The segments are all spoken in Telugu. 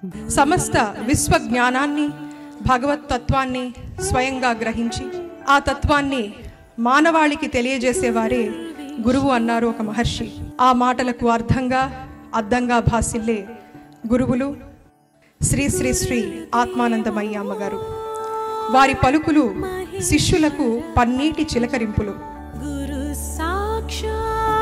సమస్త విశ్వ జ్ఞానాన్ని భగవత్ తత్వాన్ని స్వయంగా గ్రహించి ఆ తత్వాన్ని మానవాళికి తెలియజేసేవారే గురువు అన్నారు ఒక మహర్షి ఆ మాటలకు అర్థంగా అద్దంగా భాసిల్లే గురువులు శ్రీ శ్రీ శ్రీ ఆత్మానందమయ్య అమ్మగారు వారి పలుకులు శిష్యులకు పన్నీటి చిలకరింపులు గురు సాక్షాత్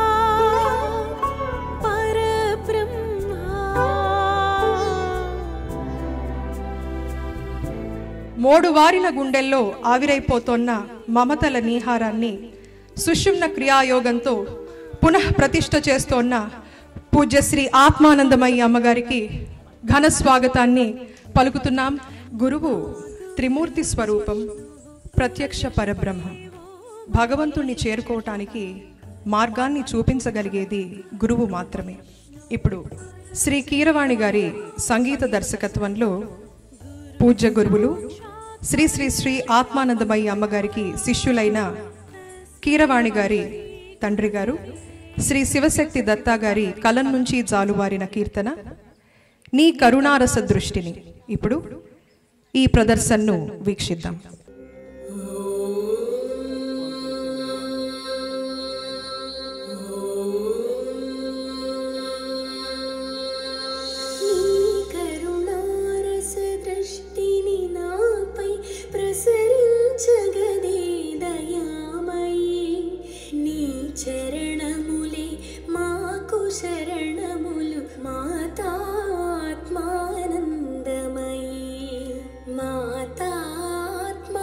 పరబ్రహ్మ మోడు వారిన గుండెల్లో ఆవిరైపోతోన్న మమతల నీహారాన్ని సుషుమ్న క్రియాయోగంతో పునః ప్రతిష్ఠ చేస్తోన్న పూజ్యశ్రీ ఆత్మానందమయ్య అమ్మగారికి ఘన స్వాగతాన్ని పలుకుతున్నాం గురువు త్రిమూర్తి స్వరూపం ప్రత్యక్ష పరబ్రహ్మం భగవంతుణ్ణి చేరుకోవటానికి మార్గాన్ని చూపించగలిగేది గురువు మాత్రమే ఇప్పుడు శ్రీ కీరవాణి గారి సంగీత దర్శకత్వంలో పూజ్య గురువులు శ్రీ శ్రీ శ్రీ ఆత్మానందమయ్య అమ్మగారికి శిష్యులైన కీరవాణి గారి తండ్రి గారు శ్రీ శివశక్తి దత్తా గారి కలం నుంచి జాలువారిన కీర్తన నీ కరుణారస దృష్టిని ఇప్పుడు ఈ ప్రదర్శనను వీక్షిద్దాం నీ కరుణారస దృష్టిని నాపై ప్రసరించగదే దయామయీ నీ చరణములే మాకు శరణములు మాతాత్మానందమయీ మాతాత్మానందమయీ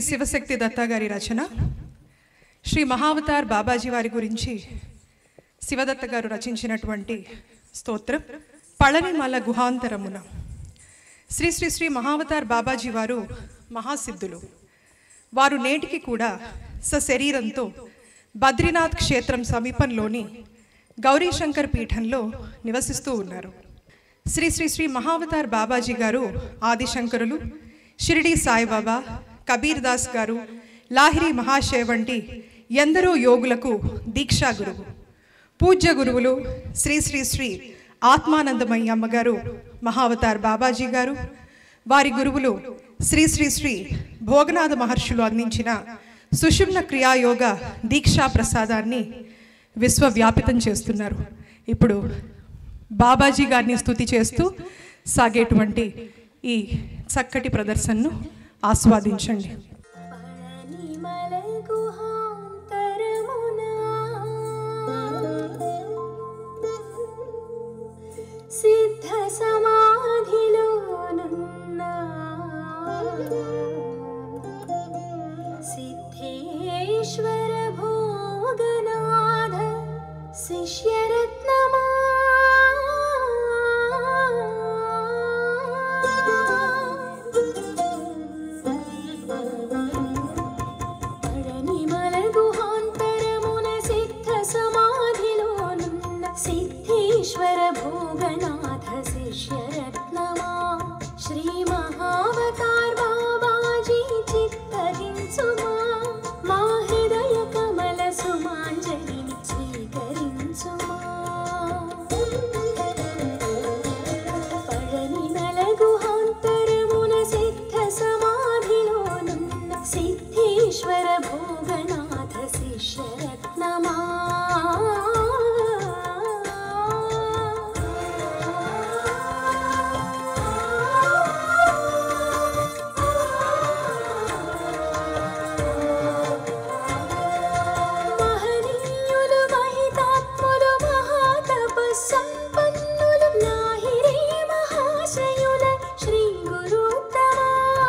శివశక్తి దత్తా గారి రచన శ్రీ మహావతార్ బాబాజీ వారి గురించి శివదత్త గారు రచించినటువంటి స్తోత్రం పళనిమల గుహాంతరమున శ్రీ శ్రీ శ్రీ మహావతార్ బాబాజీ వారు మహాసిద్ధులు వారు నేటికి కూడా సశరీరంతో బద్రీనాథ్ క్షేత్రం సమీపంలోని గౌరీశంకర్ పీఠంలో నివసిస్తూ ఉన్నారు శ్రీ శ్రీ శ్రీ మహావతార్ బాబాజీ గారు ఆదిశంకరులు షిరిడి సాయిబాబా కబీర్ దాస్ గారు లాహిరి మహాశయ వంటి ఎందరో యోగులకు దీక్షా గురువు పూజ్య గురువులు శ్రీ శ్రీ శ్రీ ఆత్మానందమయ్య అమ్మగారు మహావతార్ బాబాజీ గారు వారి గురువులు శ్రీ శ్రీ శ్రీ భోగనాథ మహర్షులు అందించిన సుషుమ్న క్రియాయోగ దీక్షా ప్రసాదాన్ని విశ్వవ్యాపితం చేస్తున్నారు ఇప్పుడు బాబాజీ గారిని స్తుతి చేస్తూ సాగేటువంటి ఈ చక్కటి ప్రదర్శనను ఆస్వాదించండి పళనిమల గుహాంతరమున సిద్ధ సమాధిలోనున్న సిద్ధేశ్వర భోగనాథ శిష్యరత్నమా పళనిమల గుహాంతరమున సిద్ధ సమాధిలోనున్న సిద్ధేశ్వర భోగనాథ శిష్యరత్నమా శ్రీ మహావతార్ బాబాజీ చిత్తగించుమా మా హృదయ కమల సుమాంజలిని స్వీకరించుమా పళనిమల గుహాంతరమున సిద్ధ సమాధిలోనున్న సిద్ధేశ్వర భోగనాథ శిష్యరత్నమా మహనీయులు మహితాత్ములు మహాతపస్సంపన్నులు నాహిరే మహాశయుల శ్రీ గురుత్తమా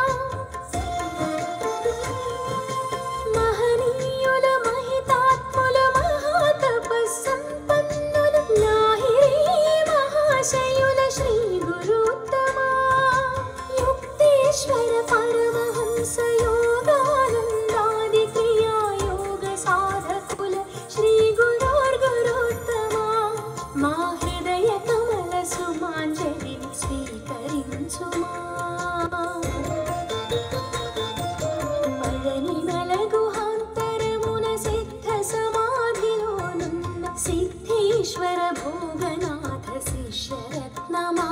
మహనీయుల మహితాత్ములు మహాతపస్సంపన్నులు నాహిరే మహాశయుల శ్రీ గురుత్తమా యుక్తేశ్వర పరమహంస యోగానందాది క్రియాయోగ సాధకుల శ్రీ గురోర్గురోత్తమా మా హృదయ కమల సుమాంజలిని స్వీకరించుమా పళనిమల గుహాంతరమున సిద్ధ సమాధిలోనున్న సిద్ధేశ్వర భోగనాథ శిష్యరత్నమా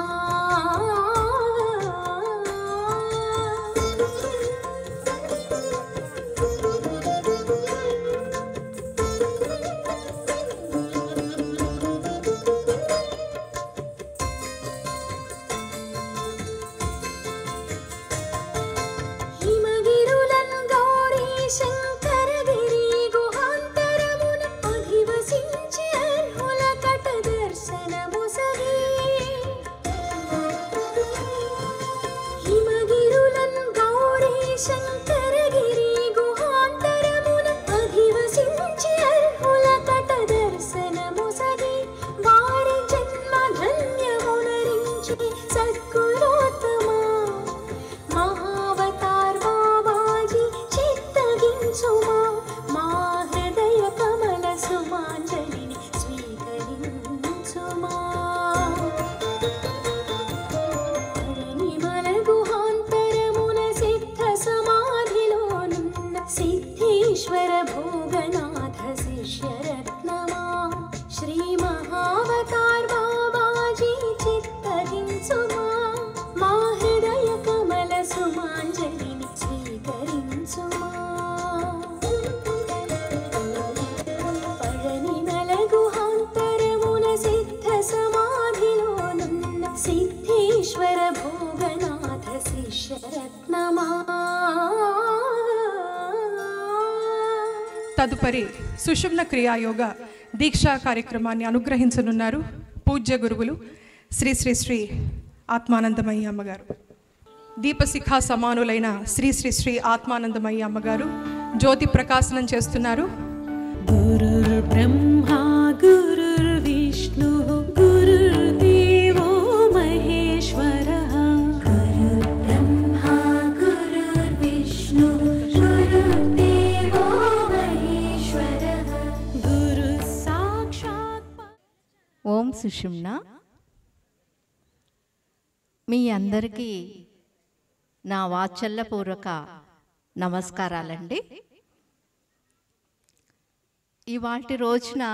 హిమగిరులన్ గౌరీ శంకరగిరి గుహాంతరమున అధివసించి అర్హుల కట దర్శనముసగి హిమగిరులన్ గౌరీ శంకరగిరి గుహాంతరమున అధివసించి అర్హుల కట దర్శనముసగి వారి జన్మ ధన్యమునరించి సద్గురోత్తమా మహావతార్ బాబాజీ చిత్తగించుమా మా హృదయ కమల సుమాంజలిని స్వీకరించుమా పళనిమల గుహాంతరమున సిద్ధ సమాధిలోనున్న సిద్ధేశ్వర భోగనాథ శిష్యరత్నమా శ్రీ మహావతార్ బాబాజీ చిత్తగించుమా మా హృదయ కమల సుమాంజలిని స్వీకరించుమా పళనిమల గుహాంతరమున సిద్ధ సమాధిలోనున్న సిద్ధేశ్వర భోగనాథ శిష్యరత్నమా తదుపరి సుషుమ్న క్రియాయోగ దీక్షా కార్యక్రమాన్ని అనుగ్రహించనున్నారు పూజ్య గురువులు శ్రీ శ్రీ శ్రీ ఆత్మానందమయ్య అమ్మగారు దీపశిఖా సమానులైన శ్రీ శ్రీ శ్రీ ఆత్మానందమయ్య అమ్మగారు జ్యోతి ప్రకాశనం చేస్తున్నారు गुरुर्ब्रह्मा गुरुर्विष्णुः गुरुर्देवो महेश्वरः गुरुर्ब्रह्मा गुरुर्विष्णुः गुरुर्देवो महेश्वरः गुरुः साक्षात् पर- ఓం సుషుమ్న మీ అందరికీ నా వాత్సల్యపూర్వక నమస్కారాలండి ఇవాటి రోజున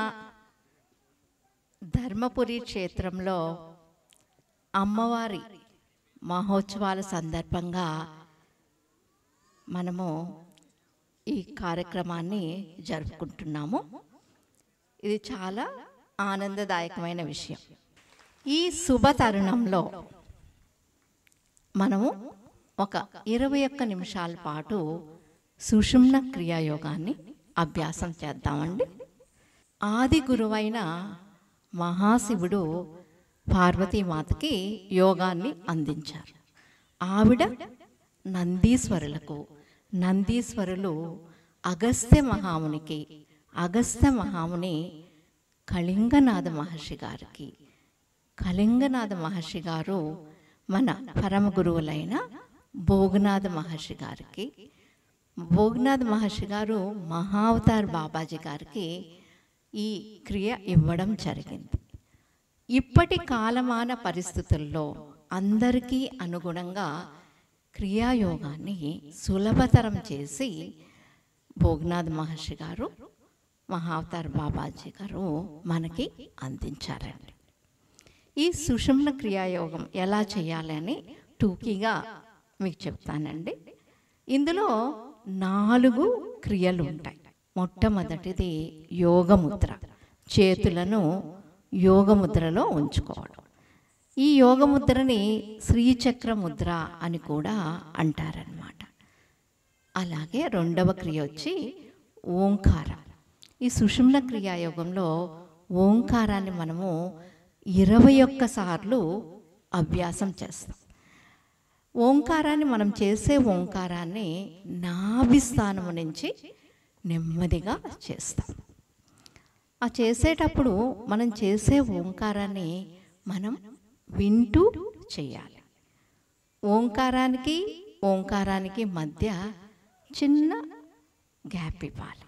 ధర్మపురి క్షేత్రంలో అమ్మవారి మహోత్సవాల సందర్భంగా మనము ఈ కార్యక్రమాన్ని జరుపుకుంటున్నాము ఇది చాలా ఆనందదాయకమైన విషయం ఈ శుభ తరుణంలో మనము ఒక ఇరవై ఒక్క నిమిషాల పాటు సుషుమ్న క్రియాయోగాన్ని అభ్యాసం చేద్దామండి ఆది గురువైన మహాశివుడు పార్వతీమాతకి యోగాన్ని అందించారు ఆవిడ నందీశ్వరులకు నందీశ్వరులు అగస్త్య మహామునికి అగస్త్య మహాముని కళింగనాథ మహర్షి గారికి కళింగనాథ మహర్షి గారు మన పరమ గురువులైన భోగనాథ మహర్షి గారికి భోగనాథ్ మహర్షి గారు మహావతార్ బాబాజీ గారికి ఈ క్రియ ఇవ్వడం జరిగింది ఇప్పటి కాలమాన పరిస్థితుల్లో అందరికీ అనుగుణంగా క్రియాయోగాన్ని సులభతరం చేసి భోగనాథ్ మహర్షి గారు మహావతార్ బాబాజీ గారు మనకి అందించారండి ఈ సుషుమ్న క్రియాయోగం ఎలా చేయాలి అని టూకీగా మీకు చెప్తానండి ఇందులో నాలుగు క్రియలు ఉంటాయి మొట్టమొదటిది యోగముద్ర చేతులను యోగముద్రలో ఉంచుకోవడం ఈ యోగముద్రని శ్రీచక్ర ముద్ర అని కూడా అంటారనమాట అలాగే రెండవ క్రియ వచ్చి ఓంకారం ఈ సుషుమ్న క్రియాయోగంలో ఓంకారాన్ని మనము ఇరవై ఒక్క సార్లు అభ్యాసం చేస్తాం ఓంకారాన్ని మనం చేసే ఓంకారాన్ని నాభిస్థానము నుంచి నెమ్మదిగా చేస్తాం ఆ చేసేటప్పుడు మనం చేసే ఓంకారాన్ని మనం వింటూ చేయాలి ఓంకారానికి ఓంకారానికి మధ్య చిన్న గ్యాప్ ఇవ్వాలి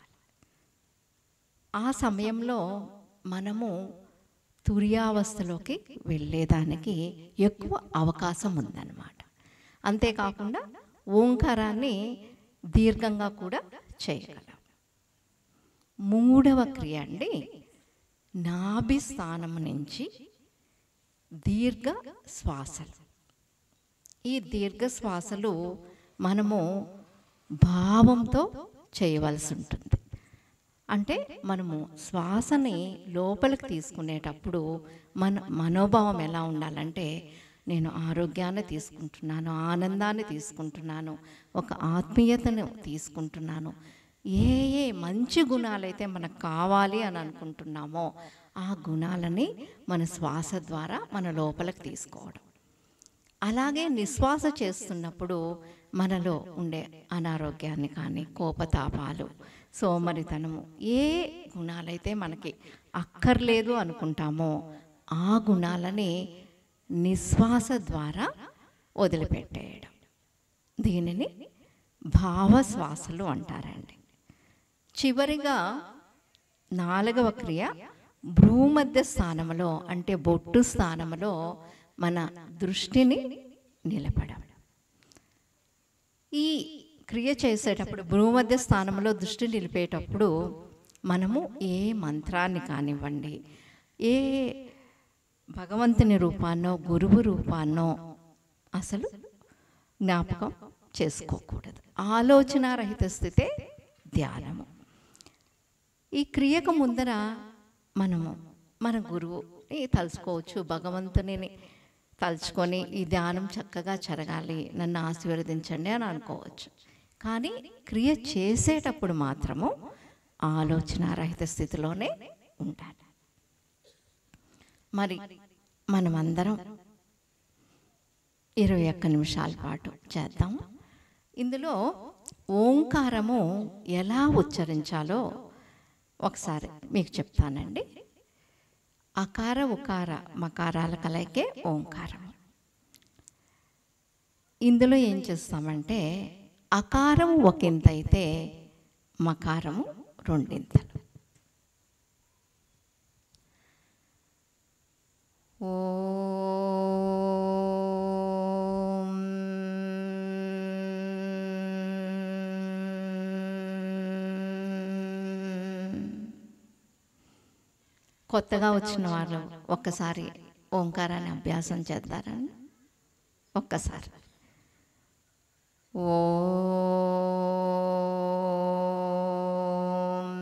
ఆ సమయంలో మనము తుర్యావస్థలోకి వెళ్ళేదానికి ఎక్కువ అవకాశం ఉందన్నమాట అంతేకాకుండా ఓంకారాన్ని దీర్ఘంగా కూడా చేయగలం మూడవ క్రియ అండి నాభి స్థానం నుంచి దీర్ఘ శ్వాసలు ఈ దీర్ఘ శ్వాసలు మనము భావంతో చేయవలసి ఉంటుంది అంటే మనము శ్వాసని లోపలికి తీసుకునేటప్పుడు మన మనోభావం ఎలా ఉండాలంటే నేను ఆరోగ్యాన్ని తీసుకుంటున్నాను ఆనందాన్ని తీసుకుంటున్నాను ఒక ఆత్మీయతను తీసుకుంటున్నాను ఏ ఏ మంచి గుణాలైతే మనకు కావాలి అని అనుకుంటున్నామో ఆ గుణాలని మన శ్వాస ద్వారా మన లోపలికి తీసుకోవడం అలాగే నిశ్వాస చేస్తున్నప్పుడు మనలో ఉండే అనారోగ్యాన్ని కానీ కోపతాపాలు సోమరితనము ఏ గుణాలైతే మనకి అక్కర్లేదు అనుకుంటామో ఆ గుణాలని నిశ్వాస ద్వారా వదిలిపెట్టేయడం దీనిని భావశ్వాసలు అంటారండి చివరిగా నాలుగవ క్రియ భ్రూమధ్య స్థానంలో అంటే బొట్టు స్థానంలో మన దృష్టిని నిలపడం ఈ క్రియ చేసేటప్పుడు భూమధ్య స్థానంలో దృష్టి నిలిపేటప్పుడు మనము ఏ మంత్రాన్ని కానివ్వండి ఏ భగవంతుని రూపాన్నో గురువు రూపాన్నో అసలు జ్ఞాపకం చేసుకోకూడదు ఆలోచన రహిత స్థితే ధ్యానము ఈ క్రియకు ముందర మనము మన గురువుని తలుచుకోవచ్చు భగవంతుని తలుచుకొని ఈ ధ్యానం చక్కగా జరగాలి నన్ను ఆశీర్వదించండి అని అనుకోవచ్చు కానీ క్రియ చేసేటప్పుడు మాత్రము ఆలోచన రహిత స్థితిలోనే ఉండాలి మరి మనమందరం ఇరవై ఒక్క నిమిషాల పాటు చేద్దాం ఇందులో ఓంకారము ఎలా ఉచ్చరించాలో ఒకసారి మీకు చెప్తానండి అకార ఉకార మకారాల కలయికే ఓంకారం ఇందులో ఏం చేస్తామంటే అకారం ఒకంత అయితే మకారము రెండింతలు ఓం కొత్తగా వచ్చిన వాళ్ళు ఒక్కసారి ఓంకారాన్ని అభ్యాసం చేద్దారని ఒక్కసారి ఓం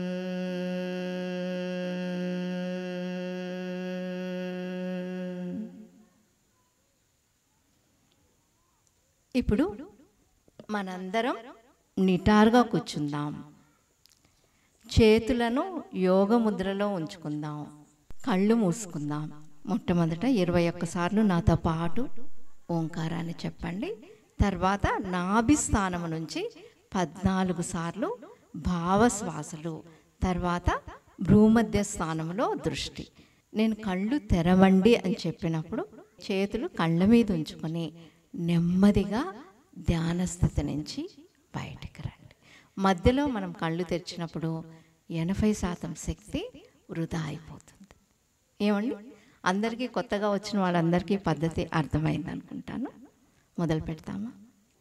ఇప్పుడు మనందరం నిటారుగా కూర్చుందాం చేతులను యోగ ముద్రలో ఉంచుకుందాం కళ్ళు మూసుకుందాం మొట్టమొదట ఇరవై ఒక్కసార్లు నాతో పాటు ఓంకారాన్ని చెప్పండి తర్వాత నాభి స్థానం నుంచి పద్నాలుగు సార్లు భావశ్వాసలు తర్వాత భ్రూమధ్య స్థానంలో దృష్టి నేను కళ్ళు తెరవండి అని చెప్పినప్పుడు చేతులు కళ్ళ మీద ఉంచుకొని నెమ్మదిగా ధ్యాన స్థితి నుంచి బయటికి రండి మధ్యలో మనం కళ్ళు తెరిచినప్పుడు ఎనభై శాతం శక్తి వృధా అయిపోతుంది ఏమండి అందరికీ కొత్తగా వచ్చిన వాళ్ళందరికీ పద్ధతి అర్థమైంది అనుకుంటాను మొదలు పెడతామా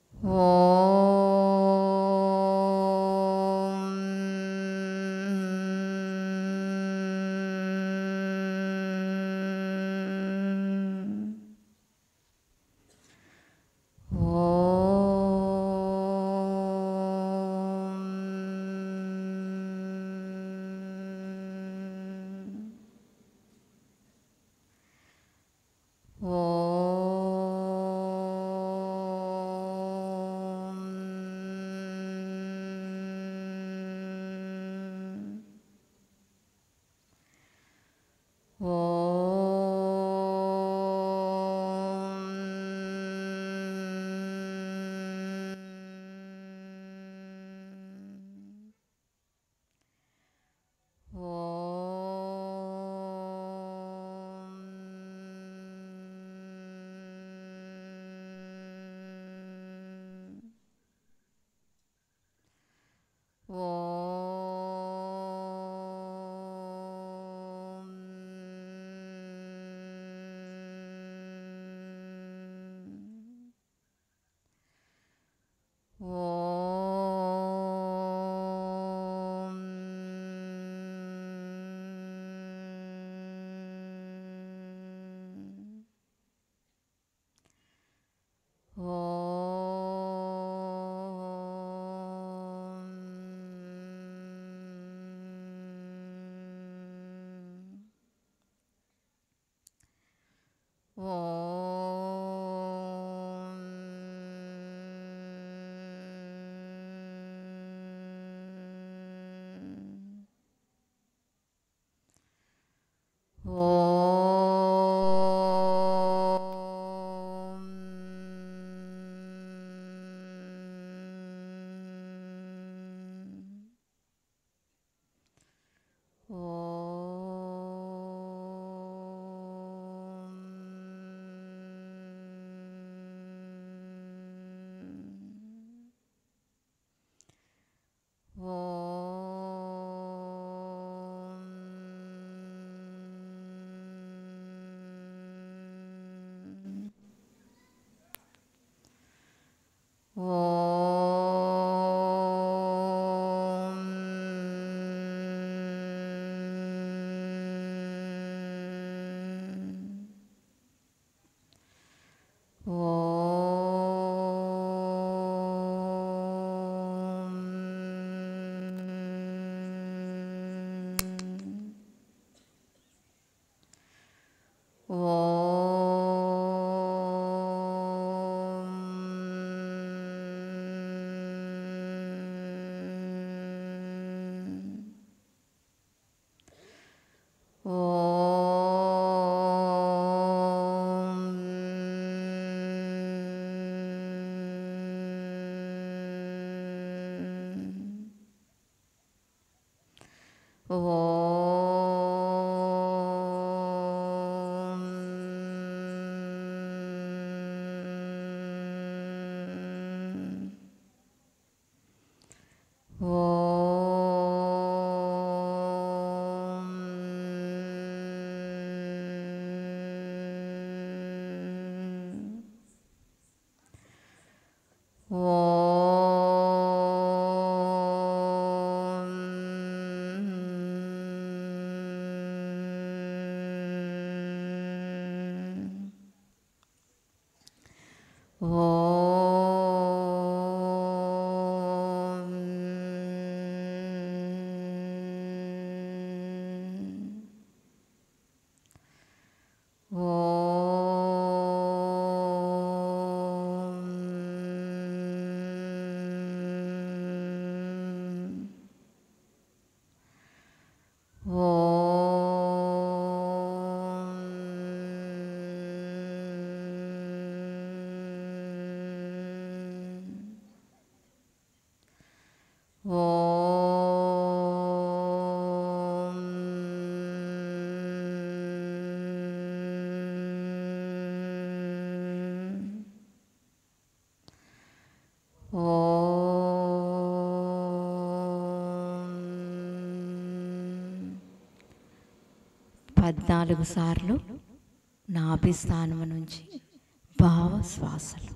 ఓం ఓం ఓం ఓం ఓం ఓం ఓం పద్నాలుగు సార్లు నాభి స్థానం నుంచి భావ శ్వాసలు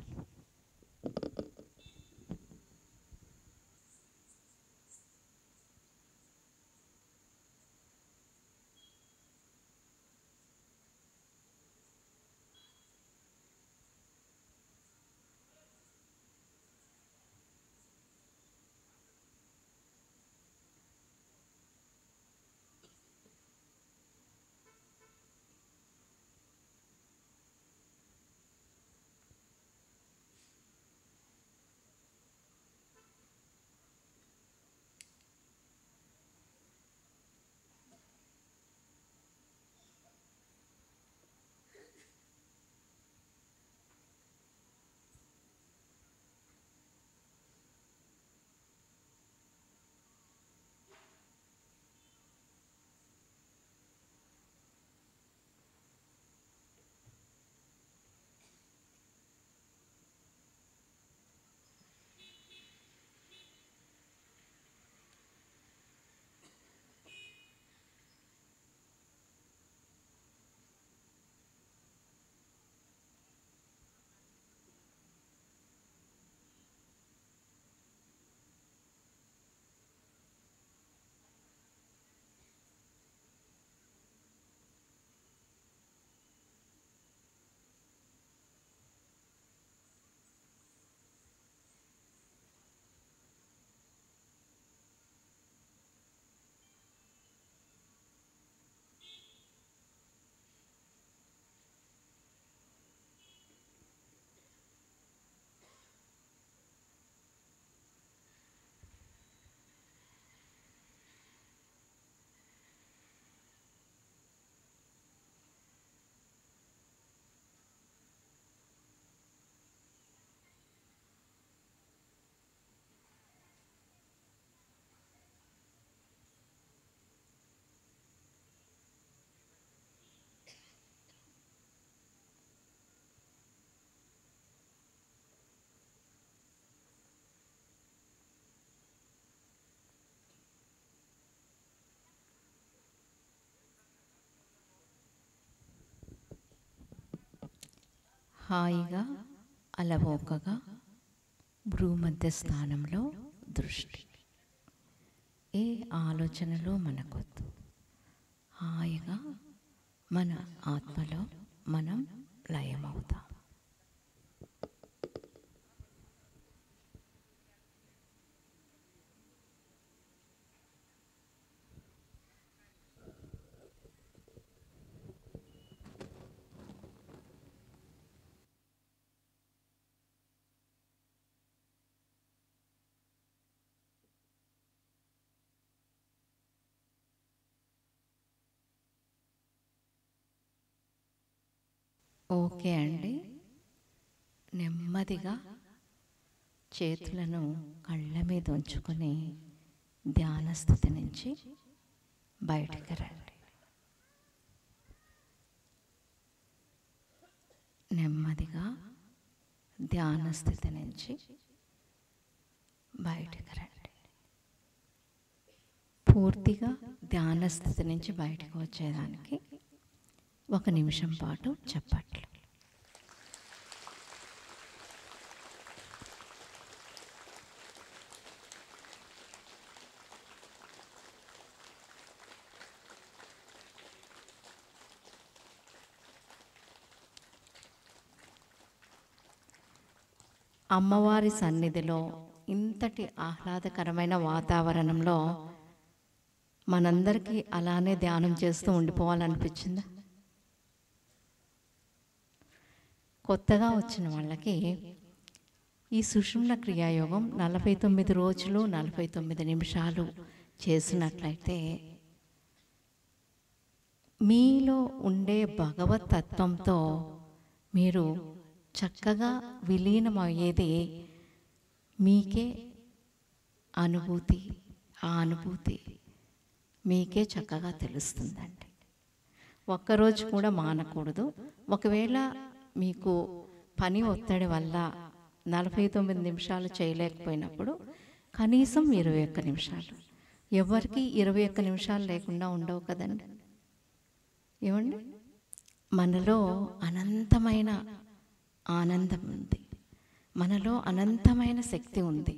హాయిగా అలవోకగా భ్రూమధ్య స్థానంలో దృష్టి ఏ ఆలోచనలు మనకొద్దు హాయిగా మన ఆత్మలో మనం లయమవుతాం ఓకే అండి నెమ్మదిగా చేతులను కళ్ళ మీద ఉంచుకొని ధ్యాన స్థితి నుంచి బయటికి రండి నెమ్మదిగా ధ్యాన స్థితి నుంచి బయటికి రండి పూర్తిగా ధ్యాన స్థితి నుంచి బయటకు వచ్చేదానికి ఒక నిమిషం పాటు చెప్పట్లు అమ్మవారి సన్నిధిలో ఇంతటి ఆహ్లాదకరమైన వాతావరణంలో మనందరికీ అలానే ధ్యానం చేస్తూ ఉండిపోవాలనిపించిందా కొత్తగా వచ్చిన వాళ్ళకి ఈ సుషుమ్న క్రియాయోగం నలభై తొమ్మిది రోజులు నలభై తొమ్మిది నిమిషాలు చేసినట్లయితే మీలో ఉండే భగవత్ తత్వంతో మీరు చక్కగా విలీనమయ్యేది మీకే అనుభూతి ఆ అనుభూతి మీకే చక్కగా తెలుస్తుందండి ఒక్కరోజు కూడా మానకూడదు ఒకవేళ మీకు పని ఒత్తిడి వల్ల నలభై తొమ్మిది నిమిషాలు చేయలేకపోయినప్పుడు కనీసం ఇరవై ఒక్క నిమిషాలు ఎవరికి ఇరవై ఒక్క నిమిషాలు లేకుండా ఉండవు కదండి ఏమండి మనలో అనంతమైన ఆనందం ఉంది మనలో అనంతమైన శక్తి ఉంది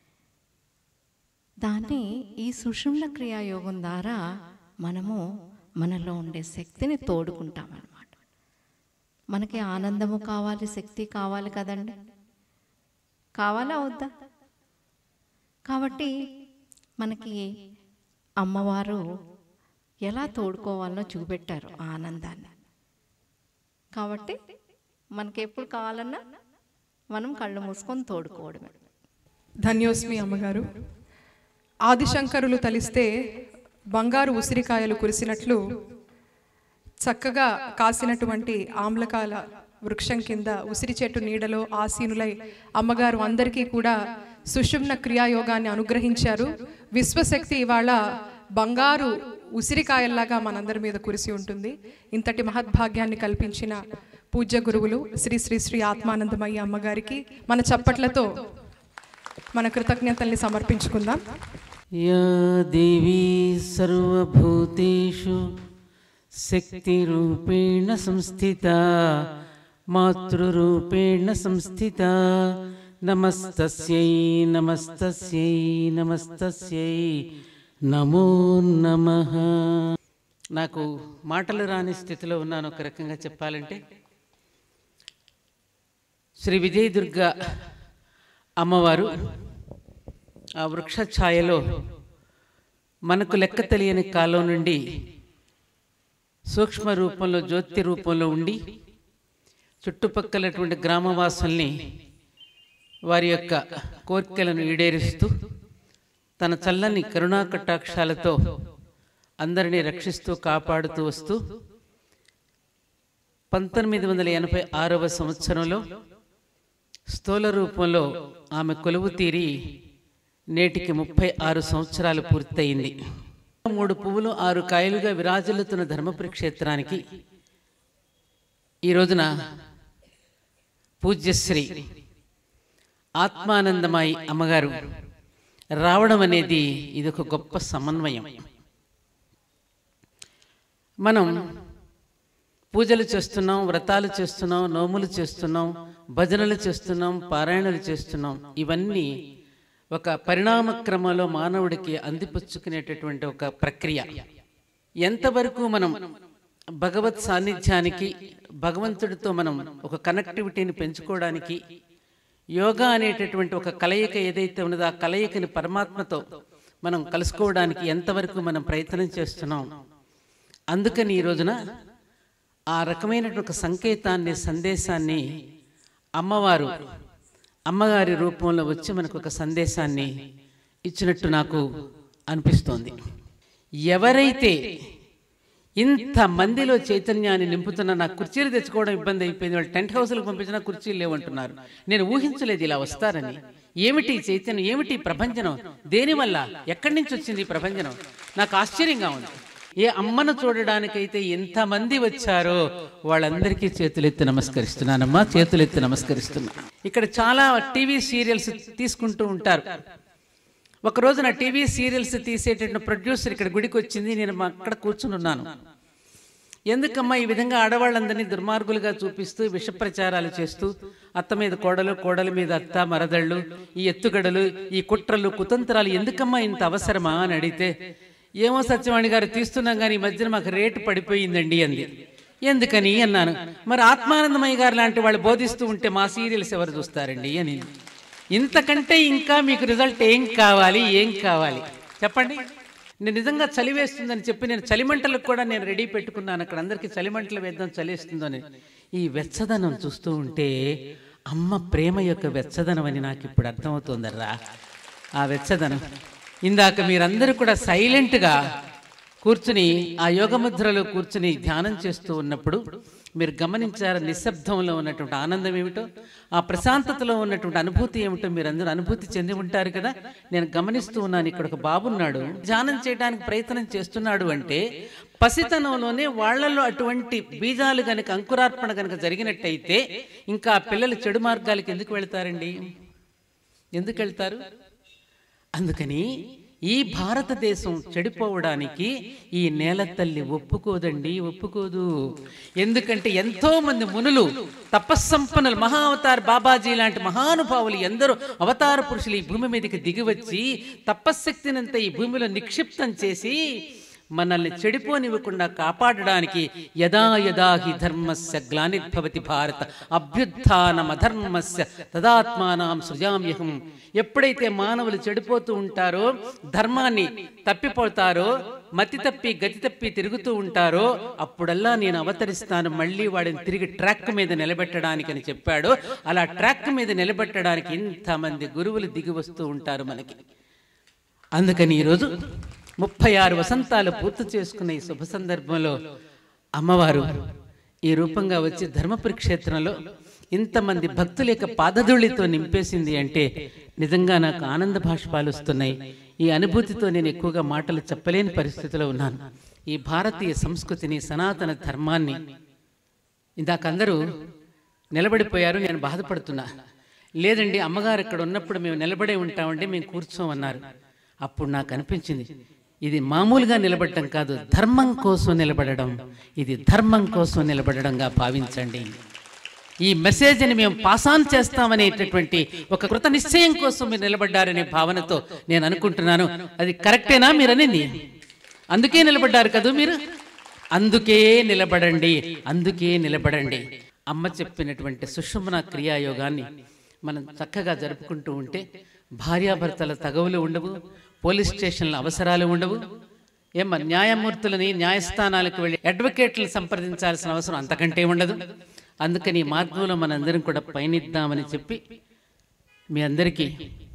దాన్ని ఈ సుషుమ్న క్రియాయోగం ద్వారా మనము మనలో ఉండే శక్తిని తోడుకుంటామన్నమాట మనకి ఆనందము కావాలి శక్తి కావాలి కదండి కావాలా వద్దా కాబట్టి మనకి అమ్మవారు ఎలా తోడుకోవాలో చూపెట్టారు ఆ ఆనందాన్ని కాబట్టి మనకి ఎప్పుడు కావాలన్నా మనం కళ్ళు మూసుకొని తోడుకోవడమే ధన్యోస్మి అమ్మగారు ఆదిశంకరులు తలిస్తే బంగారు ఉసిరికాయలు కురిసినట్లు చక్కగా కాసినటువంటి ఆమ్లకాల వృక్షం కింద ఉసిరి చెట్టు నీడలో ఆసీనులై అమ్మగారు అందరికీ కూడా సుషుమ్న క్రియాయోగాన్ని అనుగ్రహించారు విశ్వశక్తి ఇవాళ బంగారు ఉసిరికాయల్లాగా మనందరి మీద కురిసి ఉంటుంది ఇంతటి మహద్భాగ్యాన్ని కల్పించిన పూజ్య గురువులు శ్రీ శ్రీ శ్రీ ఆత్మానందమయ్య అమ్మగారికి మన చప్పట్లతో మన కృతజ్ఞతల్ని సమర్పించుకుందాం या देवी सर्वभूतेषु शक्तिरूपेण संस्थिता मातृरूपेण संस्थिता नमस्तस्यै नमस्तस्यै नमस्तस्यै నమో నమః నాకు మాటలు రాని స్థితిలో ఉన్నాను ఒక రకంగా చెప్పాలంటే శ్రీ విజయదుర్గ అమ్మవారు ఆ వృక్ష ఛాయలో మనకు లెక్క తెలియని కాలం నుండి సూక్ష్మ రూపంలో జ్యోతి రూపంలో ఉండి చుట్టుపక్కలటువంటి గ్రామవాసుల్ని వారి యొక్క కోరికలను ఈడేరుస్తూ తన చల్లని కరుణా కటాక్షాలతో అందరినీ రక్షిస్తూ కాపాడుతూ వస్తూ పంతొమ్మిది వందల ఎనభై ఆరవ సంవత్సరంలో స్థూల రూపంలో ఆమె కొలువు తీరి నేటికి ముప్పై ఆరు సంవత్సరాలు పూర్తయింది మూడు పువ్వులు ఆరు కాయలుగా విరాజిల్లుతున్న ధర్మపురి క్షేత్రానికి ఈ రోజున పూజ్యశ్రీ ఆత్మానందమాయి అమ్మగారు రావడం అనేది ఇది ఒక గొప్ప సమన్వయం మనం పూజలు చేస్తున్నాం వ్రతాలు చేస్తున్నాం నోములు చేస్తున్నాం భజనలు చేస్తున్నాం పారాయణలు చేస్తున్నాం ఇవన్నీ ఒక పరిణామ క్రమంలో మానవుడికి అందిపుచ్చుకునేటటువంటి ఒక ప్రక్రియ ఎంతవరకు మనం భగవత్ సాన్నిధ్యానికి భగవంతుడితో మనం ఒక కనెక్టివిటీని పెంచుకోవడానికి యోగా అనేటటువంటి ఒక కలయిక ఏదైతే ఉన్నదో ఆ కలయికని పరమాత్మతో మనం కలుసుకోవడానికి ఎంతవరకు మనం ప్రయత్నం చేస్తున్నాం అందుకని ఈ రోజున ఆ రకమైనటువంటి ఒక సంకేతాన్ని సందేశాన్ని అమ్మవారు అమ్మగారి రూపంలో వచ్చి మనకు ఒక సందేశాన్ని ఇచ్చినట్టు నాకు అనిపిస్తోంది ఎవరైతే ఇంత మందిలో చైతన్యాన్ని నింపుతున్న నాకు కుర్చీలు తెచ్చుకోవడం ఇబ్బంది అయిపోయింది వాళ్ళు టెంట్ హౌస్లకు పంపించిన కుర్చీలు లేవంటున్నారు నేను ఊహించలేదు ఇలా వస్తారని ఏమిటి ఈ చైతన్యం ఏమిటి ఈ ప్రభంజనం దేనివల్ల ఎక్కడి నుంచి వచ్చింది ఈ ప్రభంజనం నాకు ఆశ్చర్యంగా ఉంది ఏ అమ్మను చూడడానికైతే ఎంతమంది వచ్చారో వాళ్ళందరికీ చేతులెత్తి నమస్కరిస్తున్నానమ్మా చేతులెత్తి నమస్కరిస్తున్నా ఇక్కడ చాలా టీవీ సీరియల్స్ తీసుకుంటూ ఉంటారు ఒక రోజు నా టీవీ సీరియల్స్ తీసేటటువంటి ప్రొడ్యూసర్ ఇక్కడ గుడికి వచ్చింది నేను మా అక్కడ కూర్చుని ఉన్నాను ఎందుకమ్మా ఈ విధంగా ఆడవాళ్ళందరినీ దుర్మార్గులుగా చూపిస్తూ విష ప్రచారాలు చేస్తూ అత్త మీద కోడలు కోడల మీద అత్త మరదళ్ళు ఈ ఎత్తుగడలు ఈ కుట్రలు కుతంత్రాలు ఎందుకమ్మా ఇంత అవసరమా అని అడిగితే ఏమో సత్యవాణి గారు తీస్తున్నాం కానీ ఈ మధ్యన మాకు రేటు పడిపోయిందండి అంది ఎందుకని అన్నాను మరి ఆత్మానందమయ్య గారు లాంటి వాళ్ళు బోధిస్తూ ఉంటే మా సీరియల్స్ ఎవరు చూస్తారండి అని ఇంతకంటే ఇంకా మీకు రిజల్ట్ ఏం కావాలి ఏం కావాలి చెప్పండి నేను నిజంగా చలి వేస్తుందని చెప్పి నేను చలిమంటలకు కూడా నేను రెడీ పెట్టుకున్నాను అక్కడ అందరికీ చలిమంటలు వేద్దాం చలిస్తుందని ఈ వెచ్చదనం చూస్తూ ఉంటే అమ్మ ప్రేమ యొక్క వెచ్చదనం అని నాకు ఇప్పుడు అర్థమవుతుందర్రా ఆ వెచ్చదనం ఇందాక మీరందరూ కూడా సైలెంట్గా కూర్చుని ఆ యోగముద్రలో కూర్చుని ధ్యానం చేస్తూ ఉన్నప్పుడు మీరు గమనించారు నిశ్శబ్దంలో ఉన్నటువంటి ఆనందం ఏమిటో ఆ ప్రశాంతతలో ఉన్నటువంటి అనుభూతి ఏమిటో మీరు అందరూ అనుభూతి చెంది ఉంటారు కదా నేను గమనిస్తూ ఉన్నాను ఇక్కడ ఒక బాబున్నాడు ధ్యానం చేయడానికి ప్రయత్నం చేస్తున్నాడు అంటే పసితనంలోనే వాళ్ళల్లో అటువంటి బీజాలు గనుక అంకురార్పణ గనుక జరిగినట్టయితే ఇంకా ఆ పిల్లలు చెడు మార్గాలకు ఎందుకు వెళ్తారండి ఎందుకు వెళ్తారు అందుకని ఈ భారతదేశం చెడిపోవడానికి ఈ నేల తల్లి ఒప్పుకోదండి ఒప్పుకోదు ఎందుకంటే ఎంతో మంది మునులు తపస్సంపన్నులు మహావతార్ బాబాజీ లాంటి మహానుభావులు ఎందరో అవతార పురుషులు ఈ భూమి మీదకి దిగివచ్చి తపశ్శక్తినంతా ఈ భూమిలో నిక్షిప్తం చేసి మనల్ని చెడిపోనివ్వకుండా కాపాడడానికి యదా యదా హి ధర్మస్య గ్లానిర్భవతి భారత అభ్యుత్నమధర్మస్య తదాత్మానాం సృజామ్యహం ఎప్పుడైతే మానవులు చెడిపోతూ ఉంటారో ధర్మాన్ని తప్పిపోతారో మతి తప్పి గతి తప్పి తిరుగుతూ ఉంటారో అప్పుడల్లా నేను అవతరిస్తాను మళ్ళీ వాడిని తిరిగి ట్రాక్ మీద నిలబెట్టడానికి అని చెప్పాడు అలా ట్రాక్ మీద నిలబెట్టడానికి ఇంతమంది గురువులు దిగి వస్తూ ఉంటారు మనకి అందుకని ఈరోజు ముప్పై ఆరు వసంతాలు పూర్తి చేసుకున్న ఈ శుభ సందర్భంలో అమ్మవారు ఈ రూపంగా వచ్చి ధర్మపురి క్షేత్రంలో ఇంతమంది భక్తుల యొక్క పాదధూళితో నింపేసింది అంటే నిజంగా నాకు ఆనంద భాష్పాలు వస్తున్నాయి ఈ అనుభూతితో నేను ఎక్కువగా మాటలు చెప్పలేని పరిస్థితిలో ఉన్నాను ఈ భారతీయ సంస్కృతిని సనాతన ధర్మాన్ని ఇందాక అందరూ నిలబడిపోయారు నేను బాధపడుతున్నా లేదండి అమ్మగారు ఇక్కడ ఉన్నప్పుడు మేము నిలబడే ఉంటామండి మేము కూర్చోమన్నారు అప్పుడు నాకు అనిపించింది ఇది మామూలుగా నిలబడటం కాదు ధర్మం కోసం నిలబడడం ఇది ధర్మం కోసం నిలబడడంగా భావించండి ఈ మెసేజ్ని మేము పాస్ ఆన్ చేస్తామనేటటువంటి ఒక కృత నిశ్చయం కోసం మీరు నిలబడ్డారనే భావనతో నేను అనుకుంటున్నాను అది కరెక్టేనా మీరు అనింది అందుకే నిలబడ్డారు కదా మీరు అందుకే నిలబడండి అందుకే నిలబడండి అమ్మ చెప్పినటువంటి సుషుమ్న క్రియాయోగాన్ని మనం చక్కగా జరుపుకుంటూ ఉంటే భార్యాభర్తల తగవులు ఉండవు పోలీస్ స్టేషన్ల అవసరాలు ఉండవు ఏమ న్యాయమూర్తులని న్యాయస్థానాలకు వెళ్ళి అడ్వకేట్లను సంప్రదించాల్సిన అవసరం అంతకంటే ఉండదు అందుకని ఈ మార్గంలో మనందరం కూడా పయనిద్దామని చెప్పి మీ అందరికీ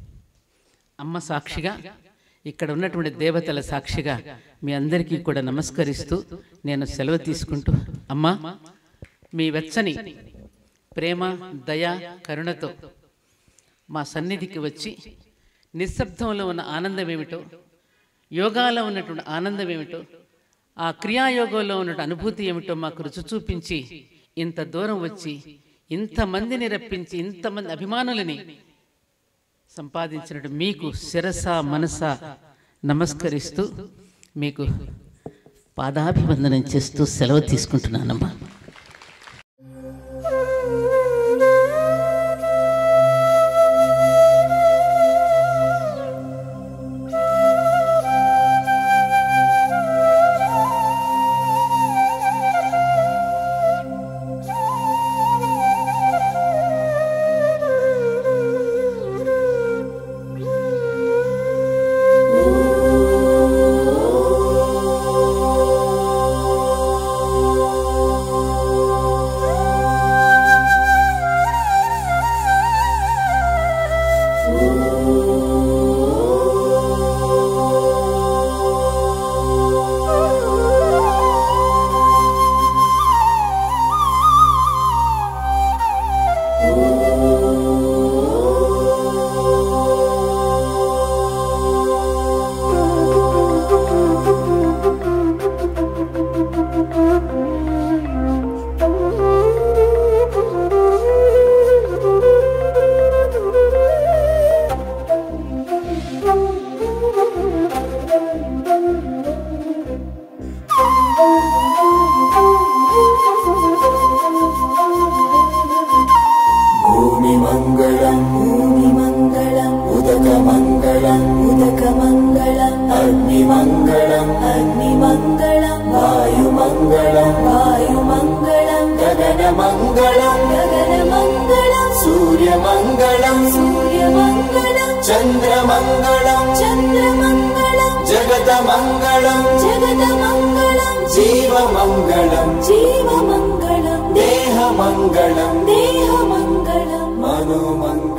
అమ్మ సాక్షిగా ఇక్కడ ఉన్నటువంటి దేవతల సాక్షిగా మీ అందరికీ కూడా నమస్కరిస్తూ నేను సెలవు తీసుకుంటూ అమ్మా మీ వెచ్చని ప్రేమ దయ కరుణతో మా సన్నిధికి వచ్చి నిశ్శబ్దంలో ఉన్న ఆనందం ఏమిటో యోగాలో ఉన్నటువంటి ఆనందం ఏమిటో ఆ క్రియాయోగంలో ఉన్న అనుభూతి ఏమిటో మాకు రుచి చూపించి ఇంత దూరం వచ్చి ఇంతమందిని రప్పించి ఇంతమంది అభిమానులని సంపాదించినట్టు మీకు శిరస మనస నమస్కరిస్తూ మీకు పాదాభివందనం చేస్తూ సెలవు తీసుకుంటున్నానమ్మా ఓ अग्निमङ्गलम् अग्निमङ्गलम् वायुमङ्गलम् वायुमङ्गलम् गगनमङ्गलम् गगनमङ्गलम् सूर्यमङ्गलम् सूर्यमङ्गलम् चन्द्रमङ्गलम् चन्द्रमङ्गलम् जगतमङ्गलम् जगतमङ्गलम् जीवमङ्गलम् जीवमङ्गलम् देहमङ्गलम् देहमङ्गलम् मनोमङ्गलम्